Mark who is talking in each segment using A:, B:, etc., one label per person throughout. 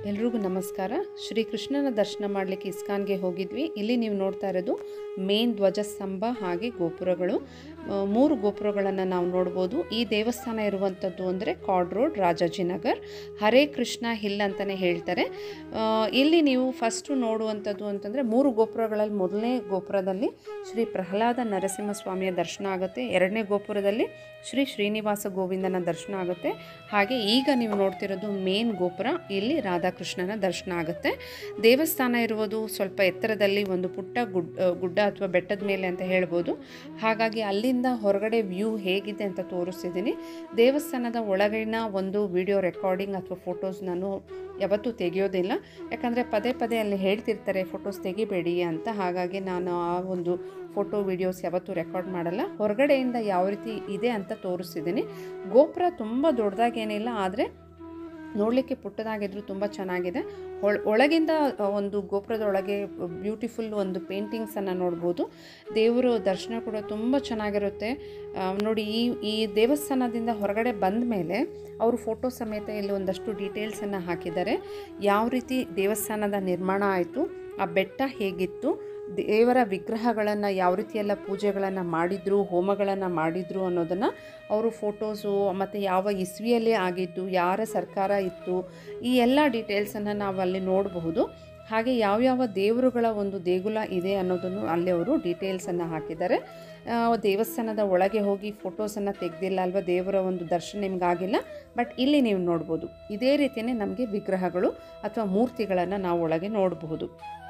A: ಎಲ್ರಿಗೂ ನಮಸ್ಕಾರ ಶ್ರೀಕೃಷ್ಣನ ದರ್ಶನ ಮಾಡಲಿಕ್ಕೆ ಇಸ್ಕಾನ್ಗೆ ಹೋಗಿದ್ವಿ ಇಲ್ಲಿ ನೀವು ನೋಡ್ತಾ ಇರೋದು ಮೇನ್ ಧ್ವಜಸ್ತಂಭ ಹಾಗೆ ಗೋಪುರಗಳು ಆ, ಮೂರು ಗೋಪುರಗಳನ್ನು ನಾವು ನೋಡ್ಬೋದು ಈ ದೇವಸ್ಥಾನ ಇರುವಂಥದ್ದು ಅಂದರೆ chord road Rajajinagar Hare Krishna hill ಅಂತಲೇ ಹೇಳ್ತಾರೆ ಆ, ಇಲ್ಲಿ ನೀವು ಫಸ್ಟು ನೋಡುವಂಥದ್ದು ಅಂತಂದರೆ ಮೂರು ಗೋಪುರಗಳಲ್ಲಿ ಮೊದಲನೇ ಗೋಪುರದಲ್ಲಿ ಶ್ರೀ ಪ್ರಹ್ಲಾದ ನರಸಿಂಹಸ್ವಾಮಿಯ ದರ್ಶನ ಆಗುತ್ತೆ ಎರಡನೇ ಗೋಪುರದಲ್ಲಿ ಶ್ರೀ ಶ್ರೀನಿವಾಸ ಗೋವಿಂದನ ದರ್ಶನ ಆಗುತ್ತೆ ಹಾಗೆ ಈಗ ನೀವು ನೋಡ್ತಿರೋದು ಮೇನ್ ಗೋಪುರ ಇಲ್ಲಿ ರಾಧಾಕೃಷ್ಣನ ದರ್ಶನ ಆಗುತ್ತೆ ದೇವಸ್ಥಾನ ಇರುವುದು ಸ್ವಲ್ಪ ಎತ್ತರದಲ್ಲಿ ಒಂದು ಪುಟ್ಟ ಗುಡ್ ಗುಡ್ಡ ಅಥವಾ ಬೆಟ್ಟದ ಮೇಲೆ ಅಂತ ಹೇಳ್ಬೋದು ಹಾಗಾಗಿ ಅಲ್ಲಿಂದ ಹೊರಗಡೆ ವ್ಯೂ ಹೇಗಿದೆ ಅಂತ ತೋರಿಸ್ತಿದ್ದೀನಿ ದೇವಸ್ಥಾನದ ಒಳಗಿನ ಒಂದು ವಿಡಿಯೋ ರೆಕಾರ್ಡಿಂಗ್ ಅಥವಾ ಫೋಟೋಸ್ ನಾನು ಯಾವತ್ತೂ ತೆಗೆಯೋದಿಲ್ಲ ಯಾಕಂದರೆ ಪದೇ ಪದೇ ಅಲ್ಲಿ ಹೇಳ್ತಿರ್ತಾರೆ ಫೋಟೋಸ್ ತೆಗಿಬೇಡಿ ಅಂತ ಹಾಗಾಗಿ ನಾನು ಆ ಒಂದು ಫೋಟೋ ವಿಡಿಯೋಸ್ ಯಾವತ್ತೂ ರೆಕಾರ್ಡ್ ಮಾಡಲ್ಲ ಹೊರಗಡೆಯಿಂದ ಯಾವ ರೀತಿ ಇದೆ ಅಂತ ತೋರಿಸ್ತಿದ್ದೀನಿ ಗೋಪುರ ತುಂಬ ದೊಡ್ಡದಾಗೇನಿಲ್ಲ ಆದರೆ ನೋಡಲಿಕ್ಕೆ ಪುಟ್ಟದಾಗಿದ್ರು ತುಂಬ ಚೆನ್ನಾಗಿದೆ ಒಳ ಒಳಗಿಂದ ಆ, ಒಂದು ಗೋಪುರದೊಳಗೆ ಬ್ಯೂಟಿಫುಲ್ ಒಂದು ಪೇಂಟಿಂಗ್ಸನ್ನು ನೋಡ್ಬೋದು ದೇವರು ದರ್ಶನ ಕೂಡ ತುಂಬ ಚೆನ್ನಾಗಿರುತ್ತೆ ಆ, ನೋಡಿ ಈ ಈ ದೇವಸ್ಥಾನದಿಂದ ಹೊರಗಡೆ ಬಂದ ಮೇಲೆ ಅವರು ಫೋಟೋ ಸಮೇತ ಇಲ್ಲಿ ಒಂದಷ್ಟು ಡೀಟೇಲ್ಸನ್ನು ಹಾಕಿದ್ದಾರೆ ಯಾವ ರೀತಿ ದೇವಸ್ಥಾನದ ನಿರ್ಮಾಣ ಆಯಿತು ಆ ಬೆಟ್ಟ ಹೇಗಿತ್ತು ದೇವರ ವಿಗ್ರಹಗಳನ್ನು ಯಾವ ರೀತಿಯೆಲ್ಲ ಪೂಜೆಗಳನ್ನು ಮಾಡಿದ್ರು ಹೋಮಗಳನ್ನು ಮಾಡಿದ್ರು ಅನ್ನೋದನ್ನು ಅವರು ಫೋಟೋಸು ಮತ್ತು ಯಾವ ಇಸ್ವಿಯಲ್ಲಿ ಆಗಿದ್ದು ಯಾರ ಸರ್ಕಾರ ಇತ್ತು ಈ ಎಲ್ಲ ಡೀಟೇಲ್ಸನ್ನು ನಾವು ಅಲ್ಲಿ ನೋಡಬಹುದು ಹಾಗೆ ಯಾವ್ಯಾವ ದೇವರುಗಳ ಒಂದು ದೇಗುಲ ಇದೆ ಅನ್ನೋದನ್ನು ಅಲ್ಲಿ ಅವರು ಡೀಟೇಲ್ಸನ್ನು ಹಾಕಿದ್ದಾರೆ ಆ, ದೇವಸ್ಥಾನದ ಒಳಗೆ ಹೋಗಿ ಫೋಟೋಸನ್ನು ತೆಗೆದಿಲ್ಲ ಅಲ್ವಾ ದೇವರ ಒಂದು ದರ್ಶನ ನಿಮಗಾಗಿಲ್ಲ ಬಟ್ ಇಲ್ಲಿ ನೀವು ನೋಡ್ಬೋದು ಇದೇ ರೀತಿಯೇ ನಮಗೆ ವಿಗ್ರಹಗಳು ಅಥವಾ ಮೂರ್ತಿಗಳನ್ನು ನಾವು ಒಳಗೆ ನೋಡಬಹುದು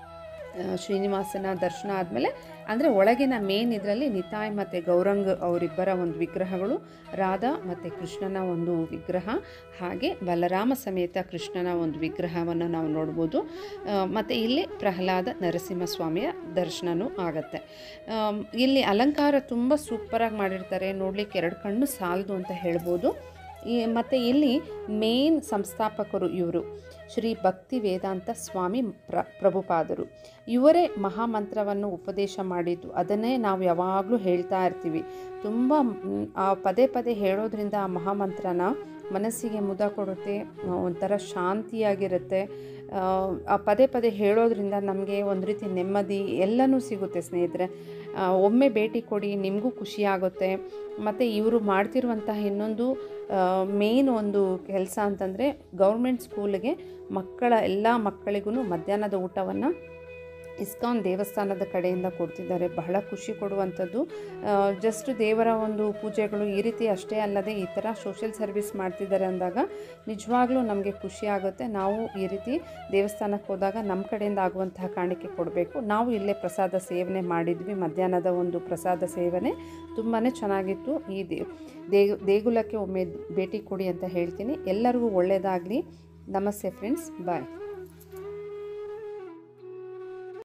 A: ಆ, ಶ್ರೀನಿವಾಸನ ದರ್ಶನ ಆದಮೇಲೆ ಅಂದರೆ ಒಳಗಿನ ಮೇನ್ ಇದರಲ್ಲಿ ನಿತಾಯ್ ಮತ್ತು ಗೌರಂಗ್ ಅವರಿಬ್ಬರ ಒಂದು ವಿಗ್ರಹಗಳು ರಾಧಾ ಮತ್ತು ಕೃಷ್ಣನ ಒಂದು ವಿಗ್ರಹ ಹಾಗೆ ಬಲರಾಮ ಸಮೇತ ಕೃಷ್ಣನ ಒಂದು ವಿಗ್ರಹವನ್ನು ನಾವು ನೋಡ್ಬೋದು ಮತ್ತು ಇಲ್ಲಿ ಪ್ರಹ್ಲಾದ ನರಸಿಂಹಸ್ವಾಮಿಯ ದರ್ಶನವೂ ಆಗತ್ತೆ ಆಮ್, ಇಲ್ಲಿ ಅಲಂಕಾರ ತುಂಬ ಸೂಪರಾಗಿ ಮಾಡಿರ್ತಾರೆ ನೋಡಲಿಕ್ಕೆ ಎರಡು ಕಣ್ಣು ಸಾಲದು ಅಂತ ಹೇಳ್ಬೋದು ಈ ಮತ್ತು ಇಲ್ಲಿ ಮೇನ್ ಸಂಸ್ಥಾಪಕರು ಇವರು ಶ್ರೀ ಭಕ್ತಿ ವೇದಾಂತ ಸ್ವಾಮಿ ಪ್ರ ಪ್ರಭುಪಾದರು ಇವರೇ ಮಹಾಮಂತ್ರವನ್ನು ಉಪದೇಶ ಮಾಡಿದ್ದು ಅದನ್ನೇ ನಾವು ಯಾವಾಗಲೂ ಹೇಳ್ತಾ ಇರ್ತೀವಿ ತುಂಬ ಮ್, ಆ ಪದೇ ಪದೇ ಹೇಳೋದ್ರಿಂದ ಆ ಮಹಾಮಂತ್ರನ ಮನಸ್ಸಿಗೆ ಮುದ ಕೊಡುತ್ತೆ ಆ, ಒಂಥರ ಶಾಂತಿಯಾಗಿರುತ್ತೆ ಆ, ಆ ಪದೇ ಪದೇ ಹೇಳೋದ್ರಿಂದ ನಮಗೆ ಒಂದು ರೀತಿ ನೆಮ್ಮದಿ ಎಲ್ಲನೂ ಸಿಗುತ್ತೆ ಸ್ನೇಹಿತರೆ ಆ, ಒಮ್ಮೆ ಭೇಟಿ ಕೊಡಿ ನಿಮಗೂ ಖುಷಿ ಆಗುತ್ತೆ ಮತ್ತು ಇವರು ಮಾಡ್ತಿರುವಂತಹ ಇನ್ನೊಂದು ಮೇನ್ ಒಂದು ಕೆಲಸ ಅಂತಂದರೆ ಗೌರ್ಮೆಂಟ್ ಸ್ಕೂಲಿಗೆ ಮಕ್ಕಳ ಎಲ್ಲ ಮಕ್ಕಳಿಗೂ ಮಧ್ಯಾಹ್ನದ ಊಟವನ್ನು ಇಸ್ಕಾನ್ ದೇವಸ್ಥಾನದ ಕಡೆಯಿಂದ ಕೊಡ್ತಿದ್ದಾರೆ ಬಹಳ ಖುಷಿ ಕೊಡುವಂಥದ್ದು ಜಸ್ಟ್ ದೇವರ ಒಂದು ಪೂಜೆಗಳು ಈ ರೀತಿ ಅಷ್ಟೇ ಅಲ್ಲದೆ ಈ ಥರ ಸೋಷಿಯಲ್ ಸರ್ವಿಸ್ ಮಾಡ್ತಿದ್ದಾರೆ ಅಂದಾಗ ನಿಜವಾಗ್ಲೂ ನಮಗೆ ಖುಷಿ ಆಗುತ್ತೆ ನಾವು ಈ ರೀತಿ ದೇವಸ್ಥಾನಕ್ಕೆ ಹೋದಾಗ ನಮ್ಮ ಕಡೆಯಿಂದ ಆಗುವಂತಹ ಕಾಣಿಕೆ ಕೊಡಬೇಕು ನಾವು ಇಲ್ಲೇ ಪ್ರಸಾದ ಸೇವನೆ ಮಾಡಿದ್ವಿ ಮಧ್ಯಾಹ್ನದ ಒಂದು ಪ್ರಸಾದ ಸೇವನೆ ತುಂಬಾ ಚೆನ್ನಾಗಿತ್ತು ಈ ದೇ ದೇ- ದೇಗುಲಕ್ಕೆ ಒಮ್ಮೆ ಭೇಟಿ ಕೊಡಿ ಅಂತ ಹೇಳ್ತೀನಿ ಎಲ್ಲರಿಗೂ ಒಳ್ಳೆಯದಾಗಲಿ ನಮಸ್ತೆ ಫ್ರೆಂಡ್ಸ್ ಬಾಯ್